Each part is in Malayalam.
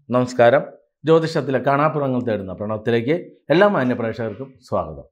നമസ്കാരം ജ്യോതിഷത്തിലെ കാണാപ്പുറങ്ങൾ തേടുന്ന പ്രണവത്തിലേക്ക് എല്ലാ മാന്യ പ്രേക്ഷകർക്കും സ്വാഗതം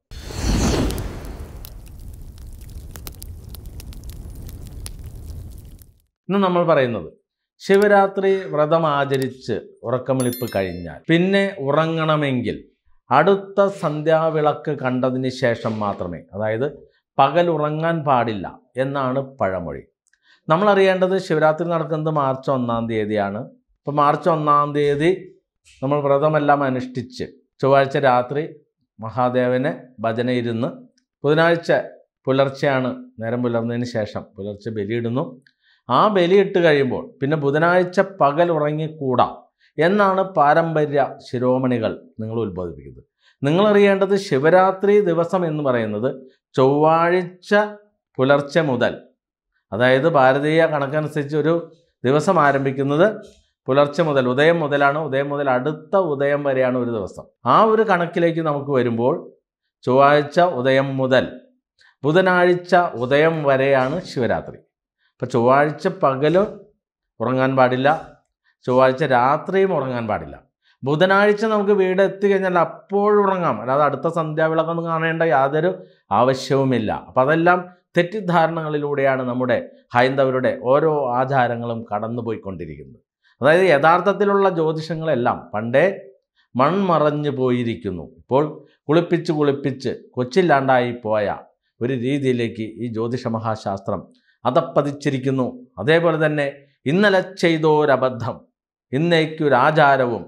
ഇന്ന് നമ്മൾ പറയുന്നത് ശിവരാത്രി വ്രതം ആചരിച്ച് ഉറക്കമിളിപ്പ് കഴിഞ്ഞാൽ പിന്നെ ഉറങ്ങണമെങ്കിൽ അടുത്ത സന്ധ്യാവിളക്ക് കണ്ടതിന് ശേഷം മാത്രമേ അതായത് പകൽ ഉറങ്ങാൻ പാടില്ല എന്നാണ് പഴമൊഴി നമ്മൾ അറിയേണ്ടത് ശിവരാത്രി നടക്കുന്നത് മാർച്ച് ഒന്നാം തീയതിയാണ് ഇപ്പോൾ മാർച്ച് ഒന്നാം തീയതി നമ്മൾ വ്രതമെല്ലാം അനുഷ്ഠിച്ച് ചൊവ്വാഴ്ച രാത്രി മഹാദേവനെ ഭജന ഇരുന്ന് ബുധനാഴ്ച പുലർച്ചെയാണ് നേരം പുലർന്നതിന് ശേഷം പുലർച്ചെ ബലിയിടുന്നു ആ ബലിയിട്ട് കഴിയുമ്പോൾ പിന്നെ ബുധനാഴ്ച പകൽ ഉറങ്ങിക്കൂടാ എന്നാണ് പാരമ്പര്യ ശിരോമണികൾ നിങ്ങൾ ഉത്ബോധിപ്പിക്കുന്നത് നിങ്ങൾ അറിയേണ്ടത് ശിവരാത്രി ദിവസം എന്ന് പറയുന്നത് ചൊവ്വാഴ്ച പുലർച്ചെ മുതൽ അതായത് ഭാരതീയ കണക്കനുസരിച്ച് ഒരു ദിവസം ആരംഭിക്കുന്നത് പുലർച്ചെ മുതൽ ഉദയം മുതലാണ് ഉദയം മുതൽ അടുത്ത ഉദയം വരെയാണ് ഒരു ദിവസം ആ ഒരു കണക്കിലേക്ക് നമുക്ക് വരുമ്പോൾ ചൊവ്വാഴ്ച ഉദയം മുതൽ ബുധനാഴ്ച ഉദയം വരെയാണ് ശിവരാത്രി അപ്പോൾ ചൊവ്വാഴ്ച പകലും ഉറങ്ങാൻ പാടില്ല ചൊവ്വാഴ്ച രാത്രിയും ഉറങ്ങാൻ പാടില്ല ബുധനാഴ്ച നമുക്ക് വീട് എത്തിക്കഴിഞ്ഞാൽ അപ്പോഴും ഉറങ്ങാം അല്ലാതെ അടുത്ത സന്ധ്യാവിളക്കൊന്നും കാണേണ്ട യാതൊരു ആവശ്യവുമില്ല അപ്പം അതെല്ലാം തെറ്റിദ്ധാരണകളിലൂടെയാണ് നമ്മുടെ ഹൈന്ദവരുടെ ഓരോ ആചാരങ്ങളും കടന്നുപോയിക്കൊണ്ടിരിക്കുന്നത് അതായത് യഥാർത്ഥത്തിലുള്ള ജ്യോതിഷങ്ങളെല്ലാം പണ്ടേ മൺമറഞ്ഞു പോയിരിക്കുന്നു ഇപ്പോൾ കുളിപ്പിച്ച് കുളിപ്പിച്ച് കൊച്ചില്ലാണ്ടായി പോയ ഒരു രീതിയിലേക്ക് ഈ ജ്യോതിഷ മഹാശാസ്ത്രം അതപ്പതിച്ചിരിക്കുന്നു അതേപോലെ തന്നെ ഇന്നലെ ചെയ്തോരബദ്ധം ഇന്നേക്കൊരാചാരവും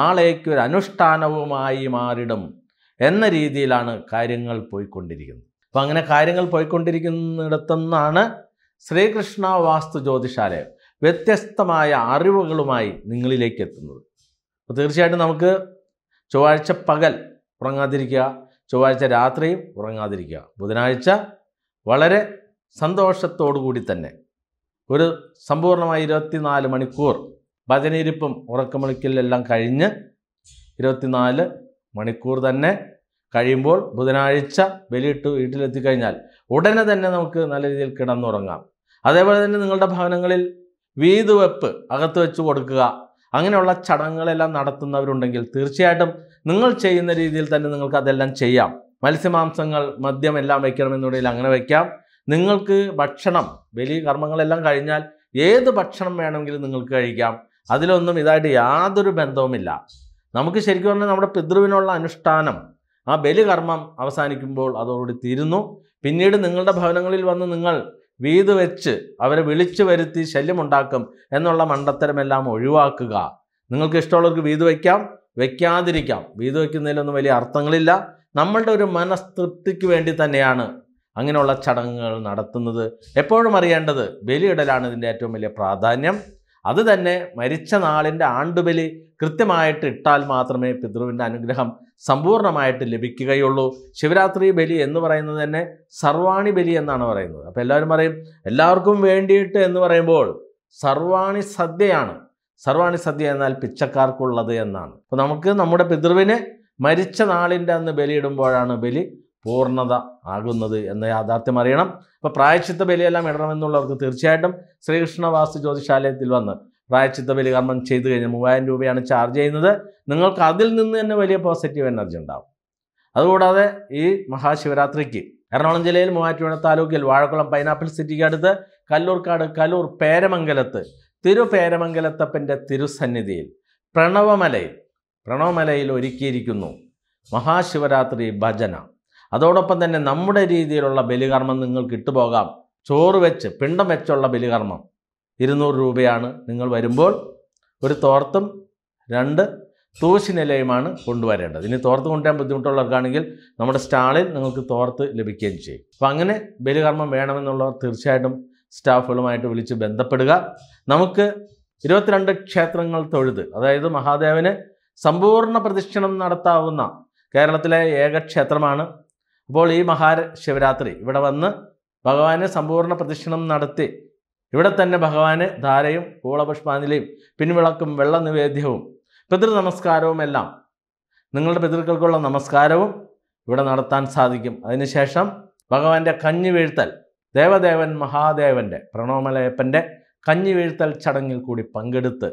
നാളേക്കൊരനുഷ്ഠാനവുമായി മാറിടും എന്ന രീതിയിലാണ് കാര്യങ്ങൾ പോയിക്കൊണ്ടിരിക്കുന്നത് അപ്പം അങ്ങനെ കാര്യങ്ങൾ പോയിക്കൊണ്ടിരിക്കുന്നിടത്തുനിന്നാണ് ശ്രീകൃഷ്ണ വാസ്തു ജ്യോതിഷാലയം വ്യത്യസ്തമായ അറിവുകളുമായി നിങ്ങളിലേക്ക് എത്തുന്നത് അപ്പോൾ തീർച്ചയായിട്ടും നമുക്ക് ചൊവ്വാഴ്ച പകൽ ഉറങ്ങാതിരിക്കുക ചൊവ്വാഴ്ച രാത്രിയും ഉറങ്ങാതിരിക്കുക ബുധനാഴ്ച വളരെ സന്തോഷത്തോടു കൂടി തന്നെ ഒരു സമ്പൂർണ്ണമായി ഇരുപത്തിനാല് മണിക്കൂർ ഭജനയിരിപ്പും ഉറക്കമളിക്കലെല്ലാം കഴിഞ്ഞ് ഇരുപത്തിനാല് മണിക്കൂർ തന്നെ കഴിയുമ്പോൾ ബുധനാഴ്ച ബലിയിട്ട് വീട്ടിലെത്തിക്കഴിഞ്ഞാൽ ഉടനെ തന്നെ നമുക്ക് നല്ല രീതിയിൽ കിടന്നുറങ്ങാം അതേപോലെ തന്നെ നിങ്ങളുടെ ഭവനങ്ങളിൽ വീതുവെപ്പ് അകത്ത് വെച്ച് കൊടുക്കുക അങ്ങനെയുള്ള ചടങ്ങുകളെല്ലാം നടത്തുന്നവരുണ്ടെങ്കിൽ തീർച്ചയായിട്ടും നിങ്ങൾ ചെയ്യുന്ന രീതിയിൽ തന്നെ നിങ്ങൾക്ക് അതെല്ലാം ചെയ്യാം മത്സ്യമാംസങ്ങൾ മദ്യം എല്ലാം വയ്ക്കണമെന്നുണ്ടെങ്കിൽ അങ്ങനെ വയ്ക്കാം നിങ്ങൾക്ക് ഭക്ഷണം ബലി കർമ്മങ്ങളെല്ലാം കഴിഞ്ഞാൽ ഏത് ഭക്ഷണം വേണമെങ്കിലും നിങ്ങൾക്ക് കഴിക്കാം അതിലൊന്നും ഇതായിട്ട് യാതൊരു ബന്ധവുമില്ല നമുക്ക് ശരിക്കും പറഞ്ഞാൽ നമ്മുടെ പിതൃവിനുള്ള അനുഷ്ഠാനം ആ ബലികർമ്മം അവസാനിക്കുമ്പോൾ അതോടുകൂടി തീരുന്നു പിന്നീട് നിങ്ങളുടെ ഭവനങ്ങളിൽ വന്ന് നിങ്ങൾ വീത് വെച്ച് അവരെ വിളിച്ചു വരുത്തി ശല്യമുണ്ടാക്കും എന്നുള്ള മണ്ടത്തരമെല്ലാം ഒഴിവാക്കുക നിങ്ങൾക്ക് ഇഷ്ടമുള്ളവർക്ക് വീത് വയ്ക്കാം വെക്കാതിരിക്കാം വീത് വയ്ക്കുന്നതിലൊന്നും വലിയ അർത്ഥങ്ങളില്ല നമ്മളുടെ ഒരു മനസ്തൃപ്തിക്ക് വേണ്ടി തന്നെയാണ് അങ്ങനെയുള്ള ചടങ്ങുകൾ നടത്തുന്നത് എപ്പോഴും അറിയേണ്ടത് ബലിയിടലാണ് ഇതിൻ്റെ ഏറ്റവും വലിയ പ്രാധാന്യം അത് തന്നെ മരിച്ച നാളിൻ്റെ ആണ്ടുബലി കൃത്യമായിട്ട് ഇട്ടാൽ മാത്രമേ പിതൃവിൻ്റെ അനുഗ്രഹം സമ്പൂർണ്ണമായിട്ട് ലഭിക്കുകയുള്ളൂ ശിവരാത്രി ബലി എന്ന് പറയുന്നത് തന്നെ സർവാണി ബലി എന്നാണ് പറയുന്നത് അപ്പോൾ എല്ലാവരും പറയും എല്ലാവർക്കും വേണ്ടിയിട്ട് എന്ന് പറയുമ്പോൾ സർവാണി സദ്യയാണ് സർവാണി സദ്യ എന്നാൽ പിച്ചക്കാർക്കുള്ളത് എന്നാണ് അപ്പോൾ നമുക്ക് നമ്മുടെ പിതൃവിന് മരിച്ച നാളിൻ്റെ അന്ന് ബലിയിടുമ്പോഴാണ് ബലി പൂർണ്ണത ആകുന്നത് എന്ന യാഥാർത്ഥ്യം അറിയണം അപ്പോൾ പ്രായച്ചിത്ത ബലിയെല്ലാം ഇടണമെന്നുള്ളവർക്ക് തീർച്ചയായിട്ടും ശ്രീകൃഷ്ണ വാസ്തു ജ്യോതിശാലയത്തിൽ വന്ന് പ്രായച്ചിത്ത ബലി കർമ്മം ചെയ്തു കഴിഞ്ഞാൽ മൂവായിരം രൂപയാണ് ചാർജ് ചെയ്യുന്നത് നിങ്ങൾക്ക് അതിൽ നിന്ന് തന്നെ വലിയ പോസിറ്റീവ് എനർജി ഉണ്ടാവും അതുകൂടാതെ ഈ മഹാശിവരാത്രിക്ക് എറണാകുളം ജില്ലയിൽ മൂവാറ്റുപുഴ താലൂക്കിൽ വാഴക്കുളം പൈനാപ്പിൾ സിറ്റിക്ക് അടുത്ത് കല്ലൂർക്കാട് കലൂർ പേരമംഗലത്ത് തിരുപേരമംഗലത്തപ്പൻ്റെ തിരുസന്നിധിയിൽ പ്രണവമലയിൽ പ്രണവമലയിൽ ഒരുക്കിയിരിക്കുന്നു മഹാശിവരാത്രി ഭജന അതോടൊപ്പം തന്നെ നമ്മുടെ രീതിയിലുള്ള ബലികർമ്മം നിങ്ങൾക്ക് ഇട്ടുപോകാം ചോറ് വെച്ച് പിണ്ടം വെച്ചുള്ള ബലികർമ്മം ഇരുന്നൂറ് രൂപയാണ് നിങ്ങൾ വരുമ്പോൾ ഒരു തോർത്തും രണ്ട് തൂശിനിലയുമാണ് കൊണ്ടുവരേണ്ടത് ഇനി തോർത്ത് കൊണ്ടുവരാൻ ബുദ്ധിമുട്ടുള്ളവർക്കാണെങ്കിൽ നമ്മുടെ സ്റ്റാളിൽ നിങ്ങൾക്ക് തോർത്ത് ലഭിക്കുകയും ചെയ്യും അപ്പോൾ അങ്ങനെ ബലികർമ്മം വേണമെന്നുള്ളവർ തീർച്ചയായിട്ടും സ്റ്റാഫുകളുമായിട്ട് വിളിച്ച് ബന്ധപ്പെടുക നമുക്ക് ഇരുപത്തിരണ്ട് ക്ഷേത്രങ്ങൾ തൊഴുത് അതായത് മഹാദേവന് സമ്പൂർണ്ണ പ്രദക്ഷിണം നടത്താവുന്ന കേരളത്തിലെ ഏക ക്ഷേത്രമാണ് അപ്പോൾ ഈ മഹാ ശിവരാത്രി ഇവിടെ വന്ന് ഭഗവാന് സമ്പൂർണ്ണ പ്രദക്ഷിണം നടത്തി ഇവിടെ തന്നെ ഭഗവാന് ധാരയും കൂളപുഷ്പാഞ്ജലിയും പിൻവിളക്കും വെള്ള നിവേദ്യവും പിതൃ നമസ്കാരവും എല്ലാം നിങ്ങളുടെ പിതൃക്കൾക്കുള്ള നമസ്കാരവും ഇവിടെ നടത്താൻ സാധിക്കും അതിനുശേഷം ഭഗവാന്റെ കഞ്ഞി വീഴ്ത്തൽ ദേവദേവൻ മഹാദേവൻ്റെ പ്രണവമലയപ്പൻ്റെ കഞ്ഞി വീഴ്ത്തൽ ചടങ്ങിൽ കൂടി പങ്കെടുത്ത്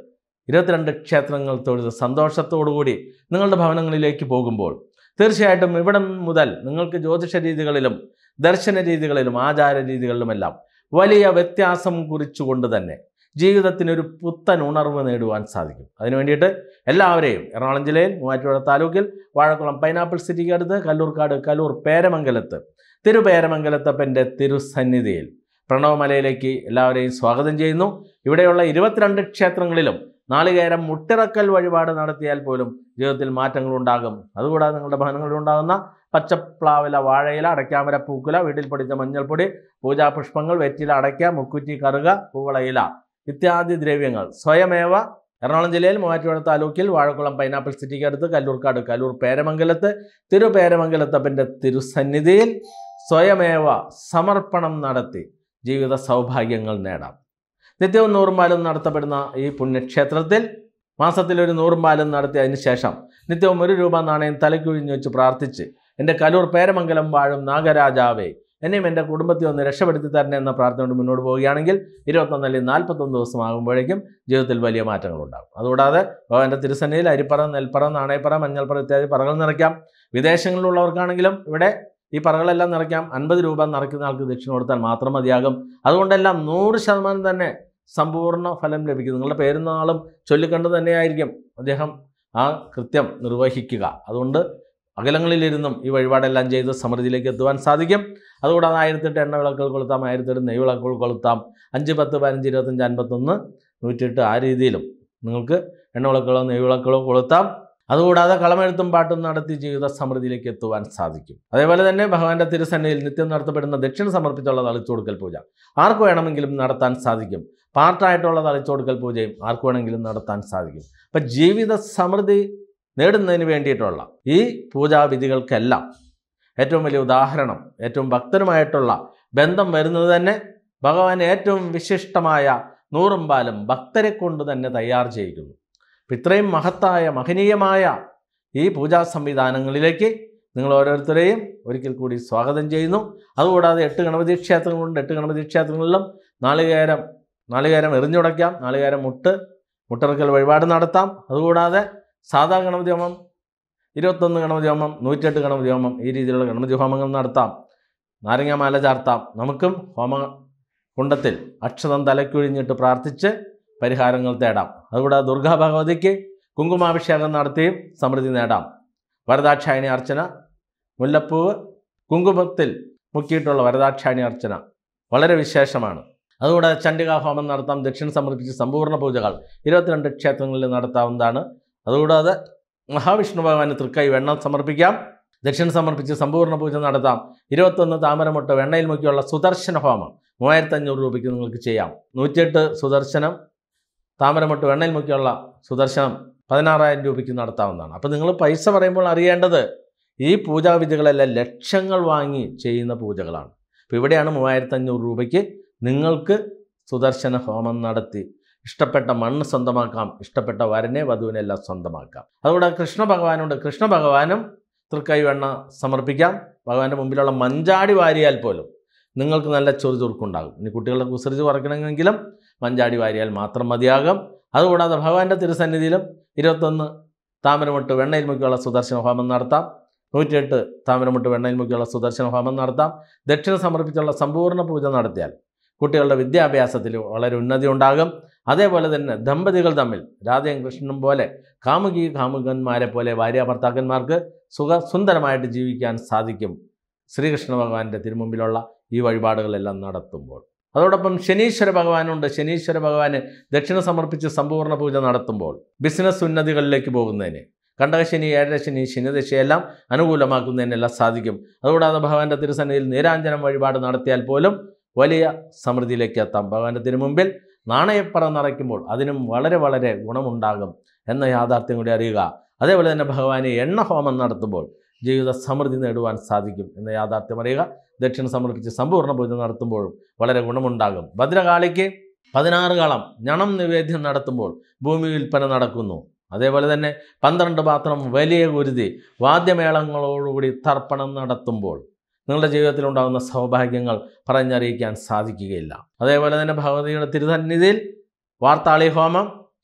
ഇരുപത്തിരണ്ട് ക്ഷേത്രങ്ങൾ തൊഴുത് സന്തോഷത്തോടുകൂടി നിങ്ങളുടെ ഭവനങ്ങളിലേക്ക് പോകുമ്പോൾ തീർച്ചയായിട്ടും ഇവിടെ മുതൽ നിങ്ങൾക്ക് ജ്യോതിഷ രീതികളിലും ദർശന രീതികളിലും ആചാര രീതികളിലുമെല്ലാം വലിയ വ്യത്യാസം കുറിച്ചുകൊണ്ട് തന്നെ ജീവിതത്തിനൊരു പുത്തൻ ഉണർവ് നേടുവാൻ സാധിക്കും അതിനു വേണ്ടിയിട്ട് എല്ലാവരെയും എറണാകുളം ജില്ലയിൽ മൂവാറ്റുപുഴ താലൂക്കിൽ വാഴക്കുളം പൈനാപ്പിൾ സിറ്റിക്ക് അടുത്ത് കല്ലൂർക്കാട് കല്ലൂർ പേരമംഗലത്ത് തിരുപേരമംഗലത്തപ്പൻ്റെ തിരുസന്നിധിയിൽ പ്രണവമലയിലേക്ക് എല്ലാവരെയും സ്വാഗതം ചെയ്യുന്നു ഇവിടെയുള്ള ഇരുപത്തിരണ്ട് ക്ഷേത്രങ്ങളിലും നാളികേരം മുട്ടിറക്കൽ വഴിപാട് നടത്തിയാൽ പോലും ജീവിതത്തിൽ മാറ്റങ്ങൾ ഉണ്ടാകും അതുകൂടാതെ നിങ്ങളുടെ ഭവനങ്ങളിൽ ഉണ്ടാകുന്ന പച്ചപ്ലാവില വാഴയില അടയ്ക്കാമര പൂക്കുല വീട്ടിൽ പൊടിച്ച മഞ്ഞൾപ്പൊടി പൂജാപുഷ്പങ്ങൾ വെറ്റില അടയ്ക്ക മുക്കുറ്റി കറുക പൂവളയില ഇത്യാദി ദ്രവ്യങ്ങൾ സ്വയമേവ എറണാകുളം ജില്ലയിൽ മൂവാറ്റുപുഴ താലൂക്കിൽ വാഴക്കുളം പൈനാപ്പിൾ സിറ്റിക്ക് അടുത്ത് കല്ലൂർക്കാട് കല്ലൂർ പേരമംഗലത്ത് തിരുപേരമംഗലത്തപ്പൻ്റെ തിരുസന്നിധിയിൽ സ്വയമേവ സമർപ്പണം നടത്തി ജീവിത സൗഭാഗ്യങ്ങൾ നേടാം നിത്യവും നൂറുമാലും നടത്തപ്പെടുന്ന ഈ പുണ്യക്ഷേത്രത്തിൽ മാസത്തിൽ ഒരു നൂറുമാലും നടത്തിയതിന് ശേഷം നിത്യവും ഒരു രൂപ നാണയം തലയ്ക്കൊഴിഞ്ഞു വെച്ച് പ്രാർത്ഥിച്ച് എൻ്റെ കലൂർ പേരമംഗലം വാഴും നാഗരാജാവേ എന്നെയും എൻ്റെ കുടുംബത്തെ ഒന്ന് രക്ഷപ്പെടുത്തി തരണേ എന്ന പ്രാർത്ഥനയോട് മുന്നോട്ട് പോവുകയാണെങ്കിൽ ഇരുപത്തൊന്ന് അല്ലെങ്കിൽ നാൽപ്പത്തൊന്ന് ദിവസമാകുമ്പോഴേക്കും ജീവിതത്തിൽ വലിയ മാറ്റങ്ങൾ ഉണ്ടാകും അതുകൂടാതെ ഭഗവാന്റെ തിരുസന്നിധിയിൽ അരിപ്പറ നെൽപ്പറ നാണയപ്പറ മഞ്ഞൾപ്പറ ഇത്യാദി പറകൾ നിറയ്ക്കാം വിദേശങ്ങളിലുള്ളവർക്കാണെങ്കിലും ഇവിടെ ഈ പറകളെല്ലാം നിറയ്ക്കാം അൻപത് രൂപ നിറയ്ക്കുന്ന ആൾക്ക് ദക്ഷിണ കൊടുത്താൽ മാത്രം മതിയാകും അതുകൊണ്ടെല്ലാം നൂറ് ശതമാനം തന്നെ സമ്പൂർണ്ണ ഫലം ലഭിക്കും നിങ്ങളുടെ പേരും നാളും ചൊല്ലിക്കണ്ട് തന്നെയായിരിക്കും അദ്ദേഹം ആ കൃത്യം നിർവഹിക്കുക അതുകൊണ്ട് അകലങ്ങളിലിരുന്നും ഈ വഴിപാടെല്ലാം ചെയ്ത് സമൃദ്ധിയിലേക്ക് എത്തുവാൻ സാധിക്കും അതുകൂടാതെ ആയിരത്തെട്ട് എണ്ണ വിളക്കുകൾ കൊളുത്താം ആയിരത്തെട്ട് നെയ് വിളക്കുകൾ കൊളുത്താം അഞ്ച് പത്ത് പതിനഞ്ച് ഇരുപത്തഞ്ച് അൻപത്തൊന്ന് നൂറ്റിയെട്ട് ആ രീതിയിലും നിങ്ങൾക്ക് എണ്ണ വിളക്കുകളോ നെയ് വിളക്കുകളോ കൊളുത്താം അതുകൂടാതെ കളമെഴുത്തും പാട്ടും നടത്തി ജീവിത സമൃദ്ധിയിലേക്ക് എത്തുവാൻ സാധിക്കും അതേപോലെ തന്നെ ഭഗവാന്റെ തിരുസന്നിധിയിൽ നിത്യം നടത്തപ്പെടുന്ന ദക്ഷിണ സമർപ്പിച്ചുള്ള തളിച്ചു കൊടുക്കൽ പൂജ ആർക്ക് വേണമെങ്കിലും നടത്താൻ സാധിക്കും പാർട്ടായിട്ടുള്ള തളിച്ചു കൊടുക്കൽ പൂജയും ആർക്ക് വേണമെങ്കിലും നടത്താൻ സാധിക്കും അപ്പം ജീവിത സമൃദ്ധി നേടുന്നതിന് വേണ്ടിയിട്ടുള്ള ഈ പൂജാവിധികൾക്കെല്ലാം ഏറ്റവും വലിയ ഉദാഹരണം ഏറ്റവും ഭക്തരുമായിട്ടുള്ള ബന്ധം വരുന്നത് തന്നെ ഭഗവാൻ ഏറ്റവും വിശിഷ്ടമായ നൂറും പാലും ഭക്തരെ കൊണ്ട് തന്നെ തയ്യാർ ചെയ്യിക്കുന്നു അപ്പം ഇത്രയും മഹത്തായ മഹനീയമായ ഈ പൂജാ സംവിധാനങ്ങളിലേക്ക് നിങ്ങൾ ഓരോരുത്തരെയും ഒരിക്കൽ കൂടി സ്വാഗതം ചെയ്യുന്നു അതുകൂടാതെ എട്ട് ഗണപതി ക്ഷേത്രങ്ങളുണ്ട് എട്ട് ഗണപതി ക്ഷേത്രങ്ങളിലും നാളികേരം നാളികേരം എറിഞ്ഞുടയ്ക്കാം നാളികേരം മുട്ട് മുട്ടിറക്കൽ വഴിപാട് നടത്താം അതുകൂടാതെ സാധാ ഗണപതി ഹോമം ഇരുപത്തൊന്ന് ഗണപതി ഹോമം നൂറ്റെട്ട് ഗണപതി ഹോമം ഈ രീതിയിലുള്ള ഗണപതി ഹോമങ്ങൾ നടത്താം നാരങ്ങാമാല ചാർത്താം നമുക്കും ഹോമ കുണ്ടത്തിൽ അക്ഷതം തലക്കൊഴിഞ്ഞിട്ട് പ്രാർത്ഥിച്ച് പരിഹാരങ്ങൾ തേടാം അതുകൂടാതെ ദുർഗാ ഭഗവതിക്ക് കുങ്കുമാഭിഷേകം നടത്തിയും സമൃദ്ധി നേടാം വരദാക്ഷായണി അർച്ചന മുല്ലപ്പൂവ് കുങ്കുമത്തിൽ മുക്കിയിട്ടുള്ള വരദാക്ഷായണി അർച്ചന വളരെ വിശേഷമാണ് അതുകൂടാതെ ചണ്ഡികാ ഹോമം നടത്താം ദക്ഷിണ സമർപ്പിച്ച് സമ്പൂർണ്ണ പൂജകൾ ഇരുപത്തിരണ്ട് ക്ഷേത്രങ്ങളിൽ നടത്താവുന്നതാണ് അതുകൂടാതെ മഹാവിഷ്ണു ഭഗവാന് തൃക്കൈ വെണ്ണം സമർപ്പിക്കാം ദക്ഷിണ സമർപ്പിച്ച് സമ്പൂർണ്ണ പൂജ നടത്താം ഇരുപത്തൊന്ന് താമരമുട്ട വെണ്ണയിൽ മുക്കിയുള്ള സുദർശന ഹോമം മൂവായിരത്തി അഞ്ഞൂറ് രൂപയ്ക്ക് നിങ്ങൾക്ക് ചെയ്യാം നൂറ്റിയെട്ട് സുദർശനം താമരമുട്ട് വെണ്ണയിൽ മുക്കിയുള്ള സുദർശനം പതിനാറായിരം രൂപയ്ക്ക് നടത്താവുന്നതാണ് അപ്പോൾ നിങ്ങൾ പൈസ പറയുമ്പോൾ അറിയേണ്ടത് ഈ പൂജാവിധികളെല്ലാം ലക്ഷങ്ങൾ വാങ്ങി ചെയ്യുന്ന പൂജകളാണ് അപ്പോൾ ഇവിടെയാണ് മൂവായിരത്തി അഞ്ഞൂറ് രൂപയ്ക്ക് നിങ്ങൾക്ക് സുദർശന ഹോമം നടത്തി ഇഷ്ടപ്പെട്ട മണ്ണ് സ്വന്തമാക്കാം ഇഷ്ടപ്പെട്ട വരനെ വധുവിനെ എല്ലാം സ്വന്തമാക്കാം അതുകൂടാതെ കൃഷ്ണ ഭഗവാനുണ്ട് കൃഷ്ണ ഭഗവാനും തൃക്കൈ വെണ്ണ സമർപ്പിക്കാം ഭഗവാന്റെ മുമ്പിലുള്ള മഞ്ചാടി വാരിയാൽ പോലും നിങ്ങൾക്ക് നല്ല ചൊറുചുറുക്കുണ്ടാകും ഇനി കുട്ടികളുടെ കുസൃതി കുറയ്ക്കണമെങ്കിലും മഞ്ചാടി വാരിയാൽ മാത്രം മതിയാകും അതുകൂടാതെ ഭഗവാന്റെ തിരുസന്നിധിയിലും ഇരുപത്തൊന്ന് താമരമുട്ട് വെണ്ണയിൽ മുക്കിയുള്ള സുദർശന ഹോമം നടത്താം നൂറ്റിയെട്ട് താമരമുട്ട് വെണ്ണയിൽ മുക്കിയുള്ള സുദർശന ഹോമം നടത്താം ദക്ഷിണ സമർപ്പിച്ചുള്ള സമ്പൂർണ്ണ പൂജ നടത്തിയാൽ കുട്ടികളുടെ വിദ്യാഭ്യാസത്തിൽ വളരെ ഉന്നതി ഉണ്ടാകും അതേപോലെ തന്നെ ദമ്പതികൾ തമ്മിൽ രാധയും കൃഷ്ണനും പോലെ കാമുകി കാമുകന്മാരെ പോലെ ഭാര്യ ഭർത്താക്കന്മാർക്ക് സുഖ സുന്ദരമായിട്ട് ജീവിക്കാൻ സാധിക്കും ശ്രീകൃഷ്ണ ഭഗവാന്റെ തിരുമുമ്പിലുള്ള ഈ വഴിപാടുകളെല്ലാം നടത്തുമ്പോൾ അതോടൊപ്പം ശനീശ്വര ഭഗവാനുണ്ട് ശനീശ്വര ഭഗവാന് ദക്ഷിണ സമർപ്പിച്ച് സമ്പൂർണ്ണ പൂജ നടത്തുമ്പോൾ ബിസിനസ് ഉന്നതികളിലേക്ക് പോകുന്നതിന് കണ്ടകശനി ഏഴരശനി ശനിദശയെല്ലാം അനുകൂലമാക്കുന്നതിനെല്ലാം സാധിക്കും അതുകൂടാതെ ഭഗവാന്റെ തിരുസന്നിധിയിൽ നീരാഞ്ജനം വഴിപാട് നടത്തിയാൽ പോലും വലിയ സമൃദ്ധിയിലേക്ക് എത്താം ഭഗവാന്റെ തിരുമുമ്പിൽ നാണയപ്പറ നിറയ്ക്കുമ്പോൾ അതിനും വളരെ വളരെ ഗുണമുണ്ടാകും എന്ന യാഥാർത്ഥ്യം കൂടി അറിയുക അതേപോലെ തന്നെ ഭഗവാന് എണ്ണ ഹോമം നടത്തുമ്പോൾ ജീവിത സമൃദ്ധി നേടുവാൻ സാധിക്കും എന്ന യാഥാർത്ഥ്യം അറിയുക ദക്ഷിണ സമർപ്പിച്ച് സമ്പൂർണ്ണ പൂജ നടത്തുമ്പോഴും വളരെ ഗുണമുണ്ടാകും ഭദ്രകാളിക്ക് പതിനാറ് കളം ഞണം നിവേദ്യം നടത്തുമ്പോൾ ഭൂമി വിൽപ്പന നടക്കുന്നു അതേപോലെ തന്നെ പന്ത്രണ്ട് പാത്രം വലിയ കുരുതി വാദ്യമേളങ്ങളോടുകൂടി തർപ്പണം നടത്തുമ്പോൾ നിങ്ങളുടെ ജീവിതത്തിൽ ഉണ്ടാകുന്ന സൗഭാഗ്യങ്ങൾ പറഞ്ഞറിയിക്കാൻ സാധിക്കുകയില്ല അതേപോലെ തന്നെ ഭഗവതിയുടെ തിരുസന്നിധിയിൽ വാർത്താളി ഹോമം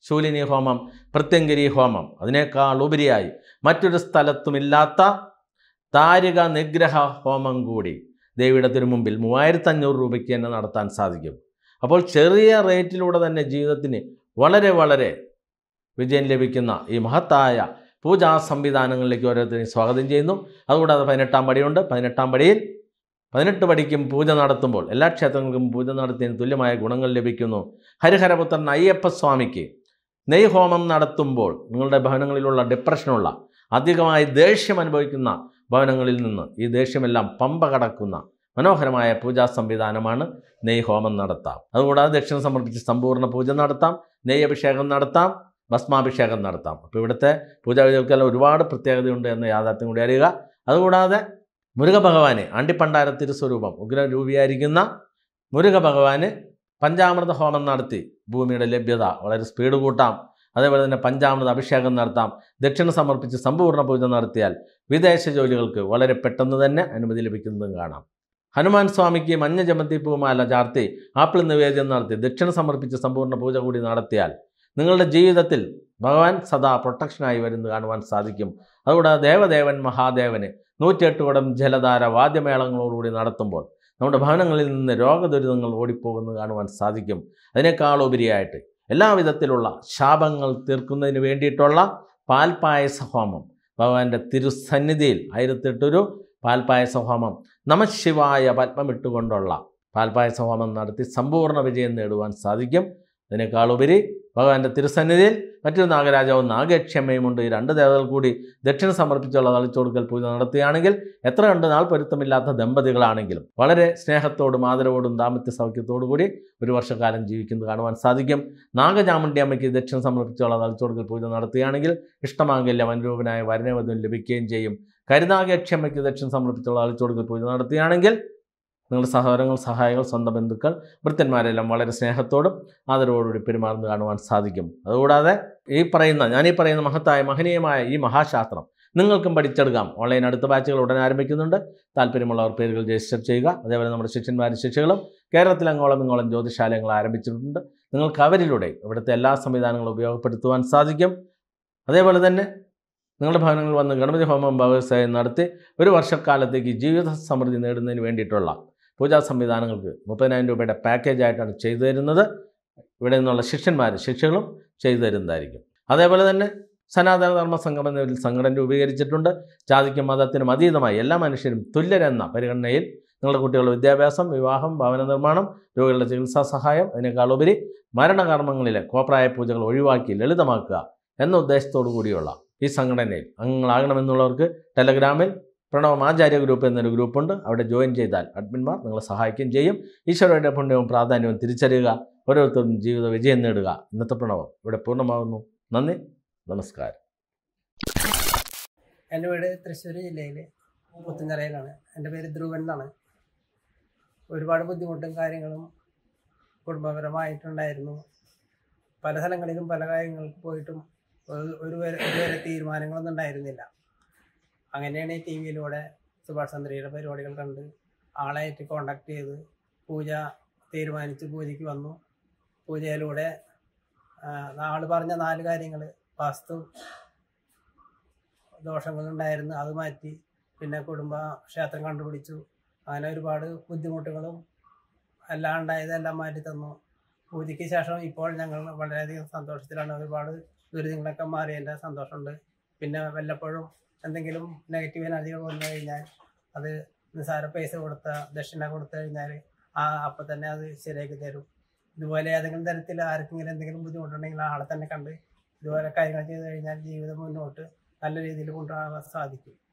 ശൂലിനി ഹോമം പ്രത്യങ്കരി ഹോമം അതിനേക്കാൾ ഉപരിയായി മറ്റൊരു സ്ഥലത്തുമില്ലാത്ത താരിക നിഗ്രഹ ഹോമം കൂടി ദേവിയുടെ തിരുമുമ്പിൽ മൂവായിരത്തി അഞ്ഞൂറ് രൂപയ്ക്ക് തന്നെ നടത്താൻ സാധിക്കും അപ്പോൾ ചെറിയ റേറ്റിലൂടെ തന്നെ ജീവിതത്തിന് വളരെ വളരെ വിജയം ലഭിക്കുന്ന ഈ മഹത്തായ പൂജാ സംവിധാനങ്ങളിലേക്ക് ഓരോരുത്തരെയും സ്വാഗതം ചെയ്യുന്നു അതുകൂടാതെ പതിനെട്ടാം പടിയുണ്ട് പതിനെട്ടാം പടിയിൽ പതിനെട്ട് പടിക്കും പൂജ നടത്തുമ്പോൾ എല്ലാ ക്ഷേത്രങ്ങൾക്കും പൂജ നടത്തിയതിന് തുല്യമായ ഗുണങ്ങൾ ലഭിക്കുന്നു ഹരിഹരപുത്രൻ അയ്യപ്പസ്വാമിക്ക് നെയ്ഹോമം നടത്തുമ്പോൾ നിങ്ങളുടെ ഭവനങ്ങളിലുള്ള ഡിപ്രഷനുള്ള അധികമായി ദേഷ്യം അനുഭവിക്കുന്ന ഭവനങ്ങളിൽ നിന്ന് ഈ ദേഷ്യമെല്ലാം പമ്പ കടക്കുന്ന മനോഹരമായ പൂജാ സംവിധാനമാണ് നെയ്ഹോമം നടത്താം അതുകൂടാതെ ദക്ഷിണ സമർപ്പിച്ച് സമ്പൂർണ്ണ പൂജ നടത്താം നെയ്യ് അഭിഷേകം നടത്താം ഭസ്മാഭിഷേകം നടത്താം അപ്പോൾ ഇവിടുത്തെ പൂജാവിധികൾക്കെല്ലാം ഒരുപാട് പ്രത്യേകതയുണ്ട് എന്ന യാഥാർത്ഥ്യം കൂടി അറിയുക അതുകൂടാതെ മുരുകഭഗവാന് അണ്ടിപ്പണ്ടാര തിരുസ്വരൂപം ഉഗ്രരൂപിയായിരിക്കുന്ന മുരുകഭഗവാന് പഞ്ചാമൃത ഹോമം നടത്തി ഭൂമിയുടെ ലഭ്യത വളരെ സ്പീഡ് കൂട്ടാം അതേപോലെ തന്നെ പഞ്ചാമൃത അഭിഷേകം നടത്താം ദക്ഷിണ സമർപ്പിച്ച് സമ്പൂർണ്ണ പൂജ നടത്തിയാൽ വിദേശ ജോലികൾക്ക് വളരെ പെട്ടെന്ന് തന്നെ അനുമതി ലഭിക്കുന്നതും കാണാം ഹനുമാൻ സ്വാമിക്ക് മഞ്ഞ ജമന്തി പൂമാല ചാർത്തി ആപ്പിൾ നിവേദ്യം നടത്തി ദക്ഷിണ സമർപ്പിച്ച് സമ്പൂർണ്ണ പൂജ കൂടി നടത്തിയാൽ നിങ്ങളുടെ ജീവിതത്തിൽ ഭഗവാൻ സദാ പ്രൊട്ടക്ഷനായി വരുന്നത് കാണുവാൻ സാധിക്കും അതുകൂടാതെ ദേവദേവൻ മഹാദേവന് നൂറ്റിയെട്ട് കുടം ജലധാര വാദ്യമേളങ്ങളോടുകൂടി നടത്തുമ്പോൾ നമ്മുടെ ഭവനങ്ങളിൽ നിന്ന് രോഗദുരിതങ്ങൾ ഓടിപ്പോകുന്നത് കാണുവാൻ സാധിക്കും അതിനേക്കാൾ ഉപരിയായിട്ട് എല്ലാവിധത്തിലുള്ള ശാപങ്ങൾ തീർക്കുന്നതിന് വേണ്ടിയിട്ടുള്ള പാൽപായസ ഹോമം ഭഗവാന്റെ തിരുസന്നിധിയിൽ ആയിരത്തെട്ടൊരു പാൽപായസ ഹോമം നമശിവായ പത്മമിട്ടുകൊണ്ടുള്ള പാൽപായസ ഹോമം നടത്തി സമ്പൂർണ്ണ വിജയം നേടുവാൻ സാധിക്കും അതിനേക്കാളുപരി ഭഗവാന്റെ തിരുസന്നിധിയിൽ മറ്റൊരു നാഗരാജാവും നാഗക്ഷമയുമുണ്ട് ഈ രണ്ട് ദേവതകൾ കൂടി ദക്ഷിണ സമർപ്പിച്ചുള്ള തളിച്ചുകൊടുക്കൽ പൂജ നടത്തുകയാണെങ്കിൽ എത്ര കണ്ട് നാൾ പൊരുത്തമില്ലാത്ത ദമ്പതികളാണെങ്കിലും വളരെ സ്നേഹത്തോടും ആദരവോടും ദാമ്പത്യ സൗഖ്യത്തോടു കൂടി ഒരു വർഷക്കാലം ജീവിക്കുന്നത് കാണുവാൻ സാധിക്കും നാഗചാമുണ്ടി അമ്മയ്ക്ക് ദക്ഷിണ സമർപ്പിച്ചുള്ള തളിച്ചുകൊടുക്കൽ പൂജ നടത്തുകയാണെങ്കിൽ ഇഷ്ടമാംഗല്യം അനുരൂപനായ വരനവധുവും ലഭിക്കുകയും ചെയ്യും കരുനാഗക്ഷമയ്ക്ക് ദക്ഷിണ സമർപ്പിച്ചുള്ള തളിച്ചുകൊടുക്കൽ പൂജ നടത്തുകയാണെങ്കിൽ നിങ്ങളുടെ സഹോദരങ്ങൾ സഹായികൾ സ്വന്തം ബന്ധുക്കൾ ഭൃത്യന്മാരെല്ലാം വളരെ സ്നേഹത്തോടും ആദരവോടുകൂടി പെരുമാറുന്നത് കാണുവാൻ സാധിക്കും അതുകൂടാതെ ഈ പറയുന്ന ഞാൻ ഈ പറയുന്ന മഹത്തായ മഹനീയമായ ഈ മഹാശാസ്ത്രം നിങ്ങൾക്കും പഠിച്ചെടുക്കാം ഓൺലൈൻ അടുത്ത ബാച്ചുകൾ ഉടൻ ആരംഭിക്കുന്നുണ്ട് താല്പര്യമുള്ളവർ പേരുകൾ രജിസ്റ്റർ ചെയ്യുക അതേപോലെ നമ്മുടെ ശിഷ്യന്മാരും ശിക്ഷകളും കേരളത്തിൽ അങ്ങോളം ഇങ്ങോളം ജ്യോതിശാലയങ്ങൾ ആരംഭിച്ചിട്ടുണ്ട് നിങ്ങൾക്ക് അവരിലൂടെ ഇവിടുത്തെ എല്ലാ സംവിധാനങ്ങളും ഉപയോഗപ്പെടുത്തുവാൻ സാധിക്കും അതേപോലെ തന്നെ നിങ്ങളുടെ ഭവനങ്ങളിൽ വന്ന് ഗണപതി ഹോമം വ്യവസായം നടത്തി ഒരു വർഷക്കാലത്തേക്ക് ജീവിത സമൃദ്ധി നേടുന്നതിന് വേണ്ടിയിട്ടുള്ള പൂജാ സംവിധാനങ്ങൾക്ക് മുപ്പതിനായിരം രൂപയുടെ പാക്കേജായിട്ടാണ് ചെയ്തു തരുന്നത് ഇവിടെ നിന്നുള്ള ശിഷ്യന്മാർ ശിക്ഷകളും ചെയ്തു തരുന്നതായിരിക്കും അതേപോലെ തന്നെ സനാതന ധർമ്മ സംഘം എന്ന ഒരു സംഘടന രൂപീകരിച്ചിട്ടുണ്ട് ജാതിക്കും മതത്തിനും അതീതമായി എല്ലാ മനുഷ്യരും തുല്യരെന്ന പരിഗണനയിൽ നിങ്ങളുടെ കുട്ടികളുടെ വിദ്യാഭ്യാസം വിവാഹം ഭവന നിർമ്മാണം രോഗികളുടെ ചികിത്സാ സഹായം അതിനേക്കാളുപരി മരണകർമ്മങ്ങളിലെ കോപ്രായ പൂജകൾ ഒഴിവാക്കി ലളിതമാക്കുക എന്ന ഉദ്ദേശത്തോടു കൂടിയുള്ള ഈ സംഘടനയിൽ അംഗങ്ങളാകണമെന്നുള്ളവർക്ക് ടെലഗ്രാമിൽ പ്രണവം ആചാര്യ ഗ്രൂപ്പ് എന്നൊരു ഗ്രൂപ്പുണ്ട് അവിടെ ജോയിൻ ചെയ്താൽ അഡ്മിന്മാർ നിങ്ങളെ സഹായിക്കുകയും ചെയ്യും ഈശ്വരയുടെ പുണ്യവും പ്രാധാന്യവും തിരിച്ചറിയുക ഓരോരുത്തരും ജീവിത വിജയം നേടുക ഇന്നത്തെ പ്രണവം ഇവിടെ പൂർണ്ണമാകുന്നു നന്ദി നമസ്കാരം എൻ്റെ വീട് തൃശ്ശൂർ ജില്ലയിൽ പുത്തുങ്കരയിലാണ് എൻ്റെ പേര് ധ്രുവൻ എന്നാണ് ഒരുപാട് ബുദ്ധിമുട്ടും കാര്യങ്ങളും കുടുംബപരമായിട്ടുണ്ടായിരുന്നു പല സ്ഥലങ്ങളിലും പല കാര്യങ്ങൾക്ക് പോയിട്ടും ഒരു- ഒരു വരെ ഇതുവരെ തീരുമാനങ്ങളൊന്നും ഉണ്ടായിരുന്നില്ല അങ്ങനെയാണ് ഈ ടി വിയിലൂടെ സുഭാഷ് ചന്ദ്രയുടെ പരിപാടികൾ കണ്ട് ആളായിട്ട് കോണ്ടാക്ട് ചെയ്ത് പൂജ തീരുമാനിച്ച് പൂജയ്ക്ക് വന്നു പൂജയിലൂടെ ആൾ പറഞ്ഞ നാല് കാര്യങ്ങൾ വാസ്തു ദോഷങ്ങളുണ്ടായിരുന്നു അത് മാറ്റി പിന്നെ കുടുംബ ക്ഷേത്രം കണ്ടുപിടിച്ചു അങ്ങനെ ഒരുപാട് ബുദ്ധിമുട്ടുകളും എല്ലാം ഉണ്ടായതെല്ലാം മാറ്റി തന്നു പൂജയ്ക്ക് ശേഷം ഇപ്പോൾ ഞങ്ങൾ വളരെയധികം സന്തോഷത്തിലാണ് ഒരുപാട് ദുരിതങ്ങളൊക്കെ മാറിയതിൻ്റെ സന്തോഷമുണ്ട് പിന്നെ വല്ലപ്പോഴും എന്തെങ്കിലും നെഗറ്റീവ് എനർജികൾ വന്നു കഴിഞ്ഞാൽ അത് നിസ്സാര പൈസ കൊടുത്ത ദക്ഷിണ കൊടുത്തു കഴിഞ്ഞാൽ ആ അപ്പം തന്നെ അത് ശരിയാക്കി തരും ഇതുപോലെ ഏതെങ്കിലും തരത്തിൽ ആർക്കെങ്കിലും എന്തെങ്കിലും ബുദ്ധിമുട്ടുണ്ടെങ്കിൽ ആളെ തന്നെ കണ്ട് ഇതുപോലെ കാര്യങ്ങൾ ചെയ്തു കഴിഞ്ഞാൽ ജീവിതം മുന്നോട്ട് നല്ല രീതിയിൽ കൊണ്ടുപോകാൻ സാധിക്കും